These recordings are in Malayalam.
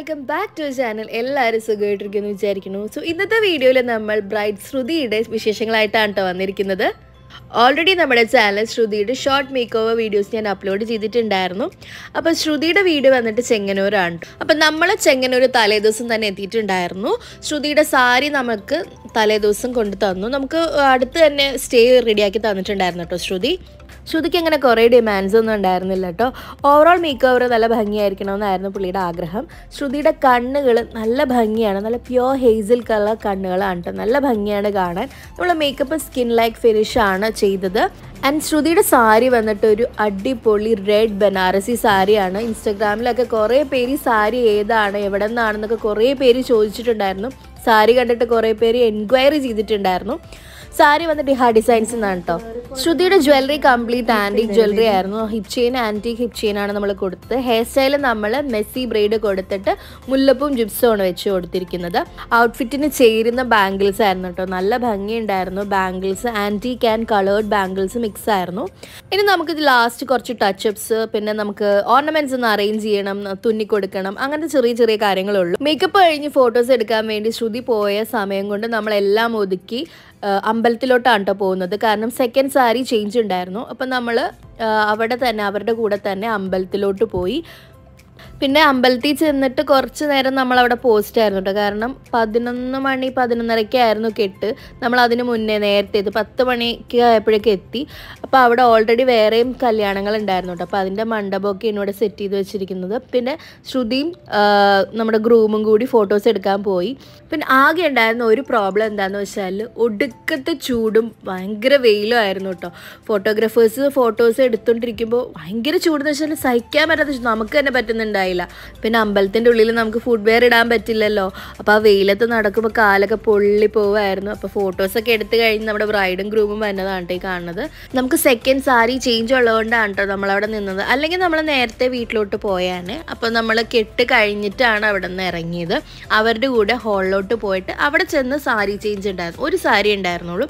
വെൽക്കം ബാക്ക് ടു ചാനൽ എല്ലാവരും സുഖമായിട്ടിരിക്കുന്നു വിചാരിക്കുന്നു സോ ഇന്നത്തെ വീഡിയോയിൽ നമ്മൾ ബ്രൈഡ് ശ്രുതിയുടെ വിശേഷങ്ങളായിട്ടാണ് കേട്ടോ വന്നിരിക്കുന്നത് ഓൾറെഡി നമ്മുടെ ചാനൽ ശ്രുതിയുടെ ഷോർട്ട് മേക്ക് ഓവർ വീഡിയോസ് ഞാൻ അപ്ലോഡ് ചെയ്തിട്ടുണ്ടായിരുന്നു അപ്പോൾ ശ്രുതിയുടെ വീട് വന്നിട്ട് ചെങ്ങന്നൂരാണ് അപ്പം നമ്മൾ ചെങ്ങന്നൂർ തലേദിവസം തന്നെ എത്തിയിട്ടുണ്ടായിരുന്നു ശ്രുതിയുടെ സാരി നമുക്ക് തലേദിവസം കൊണ്ട് തന്നു നമുക്ക് അടുത്ത് തന്നെ സ്റ്റേ റെഡിയാക്കി തന്നിട്ടുണ്ടായിരുന്നു കേട്ടോ ശ്രുതി ശ്രുതിക്ക് അങ്ങനെ കുറേ ഡിമാൻഡ്സ് ഒന്നും ഉണ്ടായിരുന്നില്ല കേട്ടോ ഓവറോൾ മേക്ക് ഓവർ നല്ല ഭംഗിയായിരിക്കണമെന്നായിരുന്നു പുള്ളിയുടെ ആഗ്രഹം ശ്രുതിയുടെ കണ്ണുകൾ നല്ല ഭംഗിയാണ് നല്ല പ്യോർ ഹേസിൽ കളർ കണ്ണുകളാണ് കേട്ടോ നല്ല ഭംഗിയാണ് കാണാൻ നമ്മൾ മേക്കപ്പ് സ്കിൻ ലൈക്ക് ഫിനിഷ് ആണ് ചെയ്തത് ആൻഡ് ശ്രുതിയുടെ സാരി വന്നിട്ട് ഒരു അടിപൊളി റെഡ് ബനാറസി സാരിയാണ് ഇൻസ്റ്റഗ്രാമിലൊക്കെ കുറേ പേര് ഈ സാരി ഏതാണ് എവിടെ നിന്നാണെന്നൊക്കെ കുറേ പേര് ചോദിച്ചിട്ടുണ്ടായിരുന്നു സാരി കണ്ടിട്ട് കുറേ പേര് എൻക്വയറി ചെയ്തിട്ടുണ്ടായിരുന്നു സാരി വന്നിട്ട് ഇഹാ ഡിസൈൻസ് എന്നാണ് കേട്ടോ ശ്രുതിയുടെ ജ്വല്ലറി കംപ്ലീറ്റ് ആൻറ്റിക് ജ്വല്ലറി ആയിരുന്നു hip chain antique hip chain ആണ് നമ്മൾ കൊടുത്തത് ഹെയർ സ്റ്റൈൽ നമ്മൾ മെസ്സി ബ്രെയ്ഡ് കൊടുത്തിട്ട് മുല്ലപ്പും ജിപ്സും ആണ് വെച്ച് കൊടുത്തിരിക്കുന്നത് ഔട്ട്ഫിറ്റിന് ചേരുന്ന ബാംഗിൾസ് ആയിരുന്നു കേട്ടോ നല്ല ഭംഗിയുണ്ടായിരുന്നു bangles antique and coloured bangles mix ആയിരുന്നു ഇനി നമുക്ക് ഇത് ലാസ്റ്റ് കുറച്ച് ടച്ചപ്സ് പിന്നെ നമുക്ക് ഓർണമെന്റ്സ് ഒന്ന് അറേഞ്ച് ചെയ്യണം തുന്നി കൊടുക്കണം അങ്ങനത്തെ ചെറിയ ചെറിയ കാര്യങ്ങളുള്ളൂ മേക്കപ്പ് കഴിഞ്ഞ് ഫോട്ടോസ് എടുക്കാൻ വേണ്ടി ശ്രുതി പോയ സമയം കൊണ്ട് നമ്മളെല്ലാം ഒതുക്കി അമ്പലത്തിലോട്ടാണ് കേട്ടോ പോകുന്നത് കാരണം സെക്കൻഡ് സാരി ചേഞ്ച് ഉണ്ടായിരുന്നു അപ്പം നമ്മൾ അവിടെ തന്നെ അവരുടെ കൂടെ തന്നെ അമ്പലത്തിലോട്ട് പോയി പിന്നെ അമ്പലത്തിൽ ചെന്നിട്ട് കുറച്ച് നേരം നമ്മൾ അവിടെ പോസ്റ്റ് ആയിരുന്നു കേട്ടോ കാരണം പതിനൊന്ന് മണി പതിനൊന്നരയ്ക്കായിരുന്നു കെട്ട് നമ്മൾ അതിന് മുന്നേ നേരത്തെ ഇത് പത്ത് മണിക്ക് ആയപ്പോഴേക്ക് എത്തി അപ്പോൾ അവിടെ ഓൾറെഡി വേറെയും കല്യാണങ്ങൾ ഉണ്ടായിരുന്നു കേട്ടോ അപ്പോൾ അതിൻ്റെ മണ്ഡപമൊക്കെ എന്നോട് സെറ്റ് ചെയ്ത് വെച്ചിരിക്കുന്നത് പിന്നെ ശ്രുതിയും നമ്മുടെ ഗ്രൂമും കൂടി ഫോട്ടോസ് എടുക്കാൻ പോയി പിന്നെ ആകെ ഉണ്ടായിരുന്ന ഒരു പ്രോബ്ലം എന്താണെന്ന് വെച്ചാൽ ഒടുക്കത്തെ ചൂടും ഭയങ്കര വെയിലും ആയിരുന്നു കേട്ടോ ഫോട്ടോഗ്രാഫേഴ്സ് ഫോട്ടോസ് എടുത്തുകൊണ്ടിരിക്കുമ്പോൾ ഭയങ്കര ചൂടെന്ന് വെച്ചാൽ സഹിക്കാൻ പറ്റാത്ത ചൂട് നമുക്ക് തന്നെ പറ്റുന്നുണ്ടായില്ല പിന്നെ അമ്പലത്തിൻ്റെ ഉള്ളിൽ നമുക്ക് ഫുഡ് വെയർ ഇടാൻ പറ്റില്ലല്ലോ അപ്പോൾ ആ വെയിലത്ത് നടക്കുമ്പോൾ കാലൊക്കെ പൊള്ളി പോവായിരുന്നു അപ്പോൾ ഫോട്ടോസൊക്കെ എടുത്തു കഴിഞ്ഞ് നമ്മുടെ ബ്രൈഡും ഗ്രൂമും വന്നതാണ് കേട്ടോ ഈ കാണുന്നത് നമുക്ക് സെക്കൻഡ് സാരി ചേഞ്ച് ഉള്ളതുകൊണ്ടാണ് കേട്ടോ നമ്മളവിടെ നിന്നത് അല്ലെങ്കിൽ നമ്മൾ നേരത്തെ വീട്ടിലോട്ട് പോയാന് അപ്പോൾ നമ്മൾ കെട്ട് കഴിഞ്ഞിട്ടാണ് അവിടെ നിന്ന് ഇറങ്ങിയത് അവരുടെ കൂടെ ഹോളിലോട്ട് പോയിട്ട് അവിടെ ചെന്ന് സാരി ചേഞ്ച് ഉണ്ടായിരുന്നു ഒരു സാരി ഉണ്ടായിരുന്നുള്ളൂ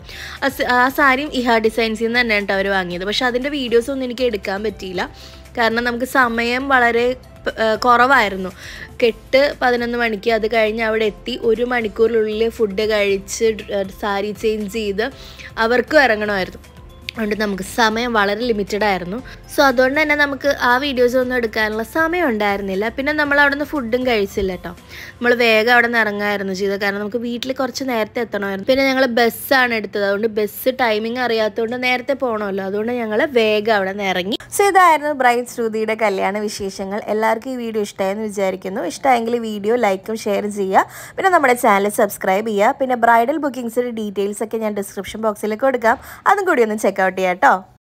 ആ സാരിയും ഇഹാ ഡിസൈൻസിൽ നിന്ന് തന്നെ കേട്ടോ അവർ വാങ്ങിയത് പക്ഷെ അതിൻ്റെ വീഡിയോസ് ഒന്നും എനിക്ക് എടുക്കാൻ പറ്റിയില്ല കാരണം നമുക്ക് സമയം വളരെ കുറവായിരുന്നു കെട്ട് പതിനൊന്ന് മണിക്ക് അത് കഴിഞ്ഞ് അവിടെ എത്തി ഒരു മണിക്കൂറിനുള്ളിൽ ഫുഡ് കഴിച്ച് സാരി ചേഞ്ച് ചെയ്ത് അവർക്കും ഇറങ്ങണമായിരുന്നു അതുകൊണ്ട് നമുക്ക് സമയം വളരെ ലിമിറ്റഡ് ആയിരുന്നു സോ അതുകൊണ്ട് തന്നെ നമുക്ക് ആ വീഡിയോസ് ഒന്നും എടുക്കാനുള്ള സമയം ഉണ്ടായിരുന്നില്ല പിന്നെ നമ്മൾ അവിടെ നിന്ന് ഫുഡും കഴിച്ചില്ല കേട്ടോ നമ്മൾ വേഗം അവിടെ നിന്ന് ഇറങ്ങായിരുന്നു ചെയ്തത് കാരണം നമുക്ക് വീട്ടിൽ കുറച്ച് നേരത്തെ എത്തണമായിരുന്നു പിന്നെ ഞങ്ങൾ ബസ്സാണ് എടുത്തത് അതുകൊണ്ട് ബസ് ടൈമിംഗ് അറിയാത്തതുകൊണ്ട് നേരത്തെ പോകണമല്ലോ അതുകൊണ്ട് ഞങ്ങൾ വേഗം അവിടെ നിന്ന് ഇറങ്ങി സോ ഇതായിരുന്നു ബ്രൈഡ് ശ്രുതിയുടെ കല്യാണ വിശേഷങ്ങൾ എല്ലാവർക്കും ഈ വീഡിയോ ഇഷ്ടമായെന്ന് വിചാരിക്കുന്നു ഇഷ്ടമായെങ്കിൽ വീഡിയോ ലൈക്കും ഷെയർ ചെയ്യുക പിന്നെ നമ്മുടെ ചാനൽ സബ്സ്ക്രൈബ് ചെയ്യുക പിന്നെ ബ്രൈഡൽ ബുക്കിംഗ്സിൻ്റെ ഡീറ്റെയിൽസ് ഒക്കെ ഞാൻ ഡിസ്ക്രിപ്ഷൻ ബോക്സിൽ കൊടുക്കാം അതും കൂടി ഒന്ന് ചെക്കൗട്ട് ചെയ്യാം കേട്ടോ